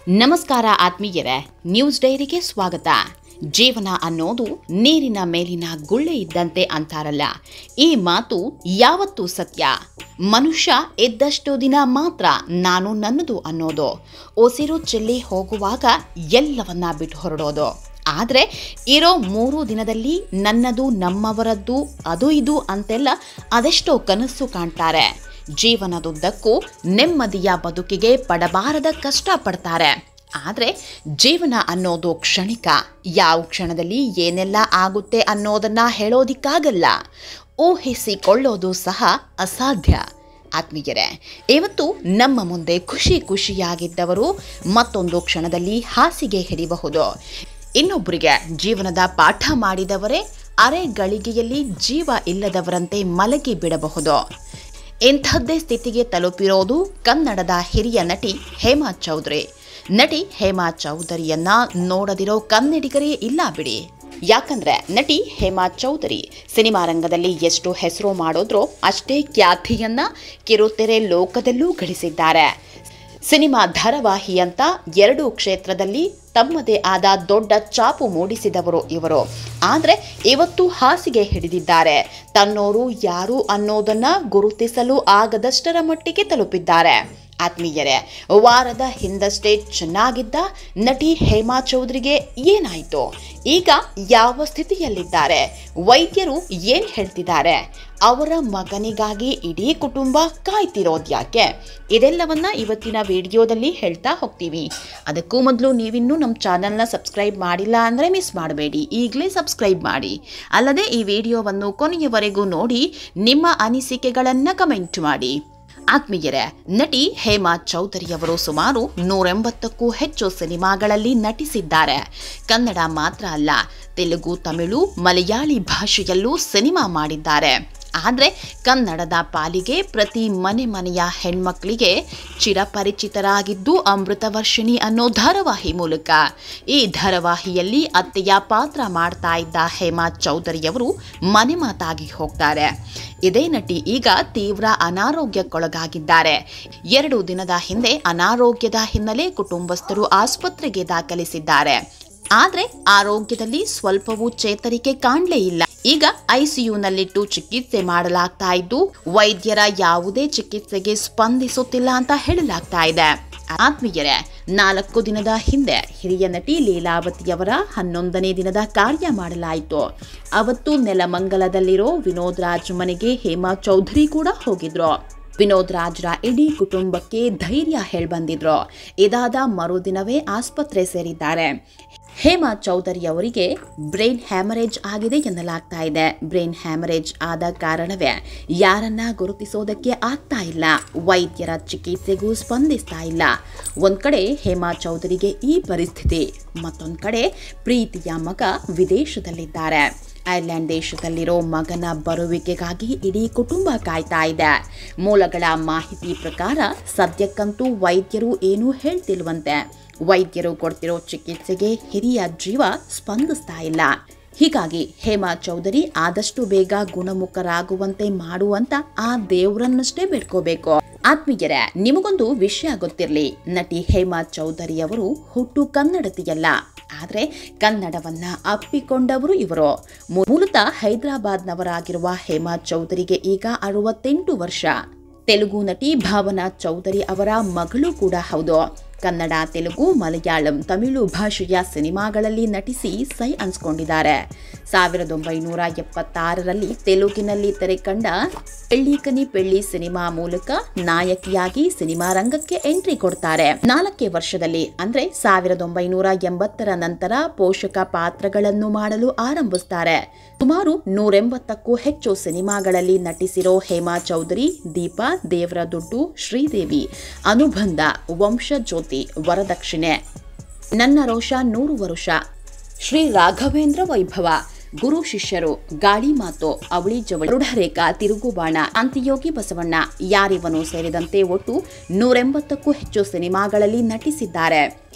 ನಮಸ್ಕಾರ ಆತ್ಮೀಯರೇ ನ್ಯೂಸ್ ಡೈರಿಗೆ ಸ್ವಾಗತ ಜೀವನ ಅನ್ನೋದು ನೀರಿನ ಮೇಲಿನ ಗುಳ್ಳೆ ಇದ್ದಂತೆ ಅಂತಾರಲ್ಲ ಈ ಮಾತು ಯಾವತ್ತೂ ಸತ್ಯ ಮನುಷ್ಯ ಇದ್ದಷ್ಟು ದಿನ ಮಾತ್ರ ನಾನು ನನ್ನದು ಅನ್ನೋದು ಉಸಿರು ಚೆಲ್ಲಿ ಹೋಗುವಾಗ ಎಲ್ಲವನ್ನ ಬಿಟ್ಟು ಹೊರಡೋದು ಆದರೆ ಇರೋ ಮೂರು ದಿನದಲ್ಲಿ ನನ್ನದು ನಮ್ಮವರದ್ದು ಅದು ಇದು ಅಂತೆಲ್ಲ ಅದೆಷ್ಟೋ ಕನಸು ಕಾಣ್ತಾರೆ ಜೀವನದುದ್ದಕ್ಕೂ ನೆಮ್ಮದಿಯ ಬದುಕಿಗೆ ಪಡಬಾರದ ಕಷ್ಟ ಪಡ್ತಾರೆ ಆದರೆ ಜೀವನ ಅನ್ನೋದು ಕ್ಷಣಿಕ ಯಾವ ಕ್ಷಣದಲ್ಲಿ ಏನೆಲ್ಲ ಆಗುತ್ತೆ ಅನ್ನೋದನ್ನ ಹೇಳೋದಿಕ್ಕಾಗಲ್ಲ ಊಹಿಸಿಕೊಳ್ಳೋದು ಸಹ ಅಸಾಧ್ಯ ಆತ್ಮೀಯರೇ ಇವತ್ತು ನಮ್ಮ ಮುಂದೆ ಖುಷಿ ಖುಷಿಯಾಗಿದ್ದವರು ಮತ್ತೊಂದು ಕ್ಷಣದಲ್ಲಿ ಹಾಸಿಗೆ ಹಿಡಿಯಬಹುದು ಇನ್ನೊಬ್ಬರಿಗೆ ಜೀವನದ ಪಾಠ ಮಾಡಿದವರೇ ಅರೆ ಗಳಿಗೆಯಲ್ಲಿ ಜೀವ ಇಲ್ಲದವರಂತೆ ಮಲಗಿ ಬಿಡಬಹುದು ಇಂಥದ್ದೇ ಸ್ಥಿತಿಗೆ ತಲುಪಿರೋದು ಕನ್ನಡದ ಹಿರಿಯ ನಟಿ ಹೇಮಾ ಚೌಧರಿ ನಟಿ ಹೇಮಾ ಚೌಧರಿಯನ್ನ ನೋಡದಿರೋ ಕನ್ನಡಿಗರೇ ಇಲ್ಲ ಬಿಡಿ ಯಾಕಂದ್ರೆ ನಟಿ ಹೇಮಾ ಚೌಧರಿ ಸಿನಿಮಾ ರಂಗದಲ್ಲಿ ಎಷ್ಟು ಹೆಸರು ಮಾಡೋದ್ರೋ ಅಷ್ಟೇ ಖ್ಯಾತಿಯನ್ನ ಕಿರುತೆರೆ ಲೋಕದಲ್ಲೂ ಗಳಿಸಿದ್ದಾರೆ ಸಿನಿಮಾ ಧಾರಾವಾಹಿ ಅಂತ ಎರಡೂ ಕ್ಷೇತ್ರದಲ್ಲಿ ತಮ್ಮದೇ ಆದ ದೊಡ್ಡ ಚಾಪು ಮೂಡಿಸಿದವರು ಇವರು ಆದರೆ ಇವತ್ತು ಹಾಸಿಗೆ ಹಿಡಿದಿದ್ದಾರೆ ತನ್ನೋರು ಯಾರು ಅನ್ನೋದನ್ನ ಗುರುತಿಸಲು ಆಗದಷ್ಟರ ಮಟ್ಟಿಗೆ ತಲುಪಿದ್ದಾರೆ ಆತ್ಮೀಯರೇ ವಾರದ ಹಿಂದಷ್ಟೇ ಚೆನ್ನಾಗಿದ್ದ ನಟಿ ಹೇಮಾ ಚೌಧರಿಗೆ ಏನಾಯಿತು ಈಗ ಯಾವ ಸ್ಥಿತಿಯಲ್ಲಿದ್ದಾರೆ ವೈದ್ಯರು ಏನು ಹೇಳ್ತಿದ್ದಾರೆ ಅವರ ಮಗನಿಗಾಗಿ ಇಡೀ ಕುಟುಂಬ ಕಾಯ್ತಿರೋದ್ಯಾಕೆ ಇದೆಲ್ಲವನ್ನ ಇವತ್ತಿನ ವಿಡಿಯೋದಲ್ಲಿ ಹೇಳ್ತಾ ಹೋಗ್ತೀವಿ ಅದಕ್ಕೂ ಮೊದಲು ನೀವಿನ್ನೂ ನಮ್ಮ ಚಾನಲ್ನ ಸಬ್ಸ್ಕ್ರೈಬ್ ಮಾಡಿಲ್ಲ ಅಂದರೆ ಮಿಸ್ ಮಾಡಬೇಡಿ ಈಗಲೇ ಸಬ್ಸ್ಕ್ರೈಬ್ ಮಾಡಿ ಅಲ್ಲದೆ ಈ ವಿಡಿಯೋವನ್ನು ಕೊನೆಯವರೆಗೂ ನೋಡಿ ನಿಮ್ಮ ಅನಿಸಿಕೆಗಳನ್ನು ಕಮೆಂಟ್ ಮಾಡಿ ಆತ್ಮೀಯರೇ ನಟಿ ಹೇಮಾ ಚೌಧರಿಯವರು ಸುಮಾರು ನೂರೆಂಬತ್ತಕ್ಕೂ ಹೆಚ್ಚು ಸಿನಿಮಾಗಳಲ್ಲಿ ನಟಿಸಿದ್ದಾರೆ ಕನ್ನಡ ಮಾತ್ರ ಅಲ್ಲ ತೆಲುಗು ತಮಿಳು ಮಲಯಾಳಿ ಭಾಷೆಯಲ್ಲೂ ಸಿನಿಮಾ ಮಾಡಿದ್ದಾರೆ ಕನ್ನಡದ ಪಾಲಿಗೆ ಪ್ರತಿ ಮನೆ ಮನೆಯ ಹೆಣ್ಮಕ್ಳಿಗೆ ಚಿರಪರಿಚಿತರಾಗಿದ್ದು ಅಮೃತವರ್ಷಿಣಿ ಅನ್ನೋ ಧಾರಾವಾಹಿ ಮೂಲಕ ಈ ಧಾರಾವಾಹಿಯಲ್ಲಿ ಅತ್ತೆಯ ಪಾತ್ರ ಮಾಡ್ತಾ ಇದ್ದ ಹೇಮಾ ಚೌಧರಿಯವರು ಮನೆ ಮಾತಾಗಿ ಹೋಗ್ತಾರೆ ಇದೇ ನಟಿ ಈಗ ತೀವ್ರ ಅನಾರೋಗ್ಯಕ್ಕೊಳಗಾಗಿದ್ದಾರೆ ಎರಡು ದಿನದ ಹಿಂದೆ ಅನಾರೋಗ್ಯದ ಹಿನ್ನೆಲೆ ಕುಟುಂಬಸ್ಥರು ಆಸ್ಪತ್ರೆಗೆ ದಾಖಲಿಸಿದ್ದಾರೆ ಆದ್ರೆ ಆರೋಗ್ಯದಲ್ಲಿ ಸ್ವಲ್ಪವೂ ಚೇತರಿಕೆ ಕಾಣಲೇ ಇಲ್ಲ ಈಗ ಐಸಿಯುನಲ್ಲಿಟ್ಟು ಚಿಕಿತ್ಸೆ ಮಾಡಲಾಗ್ತಾ ಇದ್ದು ವೈದ್ಯರ ಯಾವುದೇ ಚಿಕಿತ್ಸೆಗೆ ಸ್ಪಂದಿಸುತ್ತಿಲ್ಲ ಅಂತ ಹೇಳಲಾಗ್ತಾ ಇದೆ ಆತ್ಮೀಯರೇ ನಾಲ್ಕು ದಿನದ ಹಿಂದೆ ಹಿರಿಯ ನಟಿ ಲೀಲಾವತಿಯವರ ಹನ್ನೊಂದನೇ ದಿನದ ಕಾರ್ಯ ಮಾಡಲಾಯಿತು ಅವತ್ತು ನೆಲಮಂಗಲದಲ್ಲಿರೋ ವಿನೋದ್ ರಾಜ್ ಮನೆಗೆ ಹೇಮಾ ಚೌಧರಿ ಕೂಡ ಹೋಗಿದ್ರು ವಿನೋದ್ ರಾಜ್ರ ಇಡೀ ಕುಟುಂಬಕ್ಕೆ ಧೈರ್ಯ ಹೇಳ್ಬಂದಿದ್ರು ಇದಾದ ಮರುದಿನವೇ ಆಸ್ಪತ್ರೆ ಸೇರಿದ್ದಾರೆ ಹೇಮಾ ಚೌಧರಿ ಅವರಿಗೆ ಬ್ರೈನ್ ಹ್ಯಾಮರೇಜ್ ಆಗಿದೆ ಎನ್ನಲಾಗ್ತಾ ಇದೆ ಬ್ರೈನ್ ಹ್ಯಾಮರೇಜ್ ಆದ ಕಾರಣವೇ ಯಾರನ್ನ ಗುರುತಿಸೋದಕ್ಕೆ ಆಗ್ತಾ ಇಲ್ಲ ವೈದ್ಯರ ಚಿಕಿತ್ಸೆಗೂ ಸ್ಪಂದಿಸ್ತಾ ಇಲ್ಲ ಒಂದ್ ಕಡೆ ಹೇಮಾ ಚೌಧರಿಗೆ ಈ ಪರಿಸ್ಥಿತಿ ಮತ್ತೊಂದ್ ಕಡೆ ಪ್ರೀತಿಯ ಮಗ ವಿದೇಶದಲ್ಲಿದ್ದಾರೆ ಐರ್ಲೆಂಡ್ ದೇಶದಲ್ಲಿರೋ ಮಗನ ಬರುವಿಕೆಗಾಗಿ ಇಡೀ ಕುಟುಂಬ ಕಾಯ್ತಾ ಇದೆ ಮೂಲಗಳ ಮಾಹಿತಿ ಪ್ರಕಾರ ಸದ್ಯಕ್ಕಂತೂ ವೈದ್ಯರು ಏನೂ ಹೇಳ್ತಿಲ್ವಂತೆ ವೈದ್ಯರು ಕೊಡ್ತಿರೋ ಚಿಕಿತ್ಸೆಗೆ ಹಿರಿಯ ಜೀವ ಸ್ಪಂದಿಸ್ತಾ ಇಲ್ಲ ಹೀಗಾಗಿ ಹೇಮಾ ಚೌಧರಿ ಆದಷ್ಟು ಬೇಗ ಗುಣಮುಖರಾಗುವಂತೆ ಮಾಡುವಂತ ಆ ದೇವರನ್ನಷ್ಟೇ ಬೇಡ್ಕೋಬೇಕು ಆತ್ಮೀಯರೇ ನಿಮಗೊಂದು ವಿಷಯ ಗೊತ್ತಿರಲಿ ನಟಿ ಹೇಮಾ ಚೌಧರಿ ಅವರು ಹುಟ್ಟು ಕನ್ನಡತಿಯಲ್ಲ ಆದರೆ ಕನ್ನಡವನ್ನ ಅಪ್ಪಿಕೊಂಡವರು ಇವರು ಮೂಲತಃ ಹೈದರಾಬಾದ್ನವರಾಗಿರುವ ಹೇಮಾ ಚೌಧರಿಗೆ ಈಗ ಅರವತ್ತೆಂಟು ವರ್ಷ ತೆಲುಗು ನಟಿ ಭಾವನಾ ಚೌಧರಿ ಅವರ ಮಗಳು ಕೂಡ ಹೌದು ಕನ್ನಡ ತೆಲುಗು ಮಲಯಾಳಂ ತಮಿಳು ಭಾಷೆಯ ಸಿನಿಮಾಗಳಲ್ಲಿ ನಟಿಸಿ ಸೈ ಅನ್ಸ್ಕೊಂಡಿದ್ದಾರೆ ಸಾವಿರದ ಒಂಬೈನೂರ ಎಪ್ಪತ್ತಾರರಲ್ಲಿ ತೆಲುಗಿನಲ್ಲಿ ತೆರೆಕಂಡ ಪೆಳ್ಳಿಕನಿ ಪೆಳ್ಳಿ ಸಿನಿಮಾ ಮೂಲಕ ನಾಯಕಿಯಾಗಿ ಸಿನಿಮಾ ರಂಗಕ್ಕೆ ಎಂಟ್ರಿ ಕೊಡ್ತಾರೆ ನಾಲ್ಕೇ ವರ್ಷದಲ್ಲಿ ಅಂದ್ರೆ ಸಾವಿರದ ಒಂಬೈನೂರ ಎಂಬತ್ತರ ನಂತರ ಪೋಷಕ ಪಾತ್ರಗಳನ್ನು ಮಾಡಲು ಆರಂಭಿಸ್ತಾರೆ ಸುಮಾರು ನೂರೆಂಬತ್ತಕ್ಕೂ ಹೆಚ್ಚು ಸಿನಿಮಾಗಳಲ್ಲಿ ನಟಿಸಿರೋ ಹೇಮಾ ಚೌಧರಿ ದೀಪಾ ದೇವರ ದುಡ್ಡು ಶ್ರೀದೇವಿ ಅನುಬಂಧ ವಂಶಜ್ಯೋತಿ ವರದಕ್ಷಿಣೆ ನನ್ನ ರೋಷ ನೂರು ವರುಷ ಶ್ರೀ ರಾಘವೇಂದ್ರ ವೈಭವ ಗುರು ಶಿಷ್ಯರು ಗಾಳಿ ಮಾತು ಅವಳಿ ಜವಳಿ ರೂಢರೇಖಾ ತಿರುಗುಬಾಣ ಅಂತಿಯೋಗಿ ಬಸವಣ್ಣ ಯಾರಿವನು ಸೇರಿದಂತೆ ಒಟ್ಟು ನೂರೆಂಬತ್ತಕ್ಕೂ ಹೆಚ್ಚು ಸಿನಿಮಾಗಳಲ್ಲಿ ನಟಿಸಿದ್ದಾರೆ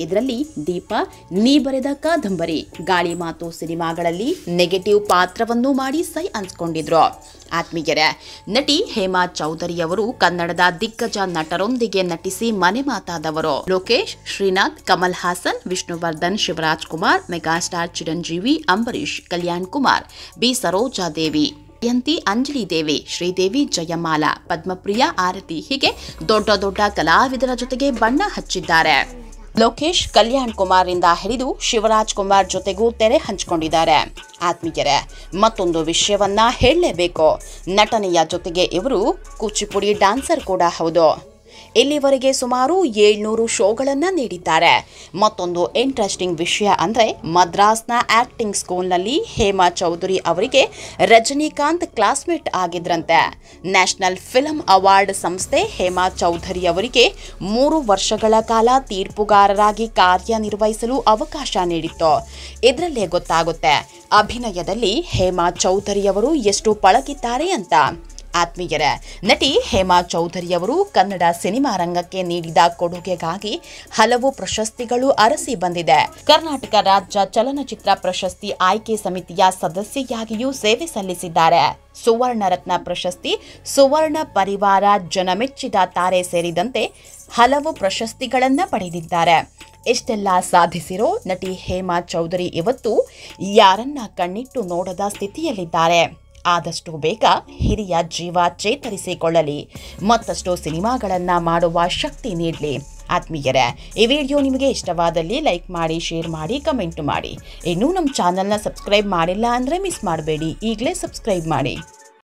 ಇದರಲ್ಲಿ ದೀಪ ನೀ ಬರೆದ ಕಾದಂಬರಿ ಗಾಳಿ ಮಾತು ಸಿನಿಮಾಗಳಲ್ಲಿ ನೆಗೆಟಿವ್ ಪಾತ್ರವನ್ನು ಮಾಡಿ ಸೈ ಅನ್ಸ್ಕೊಂಡಿದ್ರು ಆತ್ಮೀಯರೇ ನಟಿ ಹೇಮಾ ಚೌಧರಿ ಅವರು ಕನ್ನಡದ ದಿಗ್ಗಜ ನಟರೊಂದಿಗೆ ನಟಿಸಿ ಮನೆ ಮಾತಾದವರು ಲೋಕೇಶ್ ಶ್ರೀನಾಥ್ ಕಮಲ್ ಹಾಸನ್ ವಿಷ್ಣುವರ್ಧನ್ ಶಿವರಾಜ್ ಕುಮಾರ್ ಮೆಗಾಸ್ಟಾರ್ ಚಿರಂಜೀವಿ ಅಂಬರೀಶ್ ಕಲ್ಯಾಣ್ ಕುಮಾರ್ ಬಿ ಸರೋಜಾದೇವಿ ಜಯಂತಿ ಅಂಜಲಿ ದೇವಿ ಶ್ರೀದೇವಿ ಜಯಮಾಲ ಪದ್ಮಪ್ರಿಯ ಆರತಿ ಹೀಗೆ ದೊಡ್ಡ ದೊಡ್ಡ ಕಲಾವಿದರ ಜೊತೆಗೆ ಬಣ್ಣ ಹಚ್ಚಿದ್ದಾರೆ ಲೋಕೇಶ್ ಕಲ್ಯಾಣ್ ಕುಮಾರ್ ಇಂದ ಹಿಡಿದು ಶಿವರಾಜ್ ಕುಮಾರ್ ಜೊತೆಗೂ ತೆರೆ ಹಂಚಿಕೊಂಡಿದ್ದಾರೆ ಆತ್ಮೀಯರೇ ಮತ್ತೊಂದು ವಿಷಯವನ್ನ ಹೇಳಲೇಬೇಕು ನಟನೆಯ ಜೊತೆಗೆ ಇವರು ಕೂಚಿಪುಡಿ ಡ್ಯಾನ್ಸರ್ ಕೂಡ ಹೌದು ಇಲ್ಲಿವರೆಗೆ ಸುಮಾರು ಏಳ್ನೂರು ಶೋಗಳನ್ನು ನೀಡಿದ್ದಾರೆ ಮತ್ತೊಂದು ಇಂಟ್ರೆಸ್ಟಿಂಗ್ ವಿಷಯ ಅಂದರೆ ಮದ್ರಾಸ್ನ ಆಕ್ಟಿಂಗ್ ಸ್ಕೂಲ್ನಲ್ಲಿ ಹೇಮಾ ಚೌಧರಿ ಅವರಿಗೆ ರಜನಿಕಾಂತ್ ಕ್ಲಾಸ್ಮೇಟ್ ಆಗಿದ್ರಂತೆ ನ್ಯಾಷನಲ್ ಫಿಲ್ಮ್ ಅವಾರ್ಡ್ ಸಂಸ್ಥೆ ಹೇಮಾ ಚೌಧರಿ ಅವರಿಗೆ ಮೂರು ವರ್ಷಗಳ ಕಾಲ ತೀರ್ಪುಗಾರರಾಗಿ ಕಾರ್ಯನಿರ್ವಹಿಸಲು ಅವಕಾಶ ನೀಡಿತ್ತು ಇದರಲ್ಲೇ ಗೊತ್ತಾಗುತ್ತೆ ಅಭಿನಯದಲ್ಲಿ ಹೇಮಾ ಚೌಧರಿ ಅವರು ಎಷ್ಟು ಪಳಗಿದ್ದಾರೆ ಅಂತ ಆತ್ಮೀಯರೇ ನಟಿ ಹೇಮಾ ಚೌಧರಿ ಅವರು ಕನ್ನಡ ಸಿನಿಮಾ ರಂಗಕ್ಕೆ ನೀಡಿದ ಕೊಡುಗೆಗಾಗಿ ಹಲವು ಪ್ರಶಸ್ತಿಗಳು ಅರಸಿ ಬಂದಿದೆ ಕರ್ನಾಟಕ ರಾಜ್ಯ ಚಲನಚಿತ್ರ ಪ್ರಶಸ್ತಿ ಆಯ್ಕೆ ಸಮಿತಿಯ ಸದಸ್ಯೆಯಾಗಿಯೂ ಸೇವೆ ಸಲ್ಲಿಸಿದ್ದಾರೆ ಸುವರ್ಣ ರತ್ನ ಪ್ರಶಸ್ತಿ ಸುವರ್ಣ ಪರಿವಾರ ಜನಮೆಚ್ಚಿದ ತಾರೆ ಸೇರಿದಂತೆ ಹಲವು ಪ್ರಶಸ್ತಿಗಳನ್ನ ಪಡೆದಿದ್ದಾರೆ ಇಷ್ಟೆಲ್ಲ ಸಾಧಿಸಿರೋ ನಟಿ ಹೇಮಾ ಚೌಧರಿ ಇವತ್ತು ಯಾರನ್ನ ಕಣ್ಣಿಟ್ಟು ನೋಡದ ಸ್ಥಿತಿಯಲ್ಲಿದ್ದಾರೆ ಆದಷ್ಟು ಬೇಗ ಹಿರಿಯ ಜೀವ ಚೇತರಿಸಿಕೊಳ್ಳಲಿ ಮತ್ತಷ್ಟು ಸಿನಿಮಾಗಳನ್ನು ಮಾಡುವ ಶಕ್ತಿ ನೀಡಲಿ ಆತ್ಮೀಯರೇ ಈ ವಿಡಿಯೋ ನಿಮಗೆ ಇಷ್ಟವಾದಲ್ಲಿ ಲೈಕ್ ಮಾಡಿ ಶೇರ್ ಮಾಡಿ ಕಮೆಂಟ್ ಮಾಡಿ ಇನ್ನೂ ನಮ್ಮ ಚಾನಲ್ನ ಸಬ್ಸ್ಕ್ರೈಬ್ ಮಾಡಿಲ್ಲ ಅಂದರೆ ಮಿಸ್ ಮಾಡಬೇಡಿ ಈಗಲೇ ಸಬ್ಸ್ಕ್ರೈಬ್ ಮಾಡಿ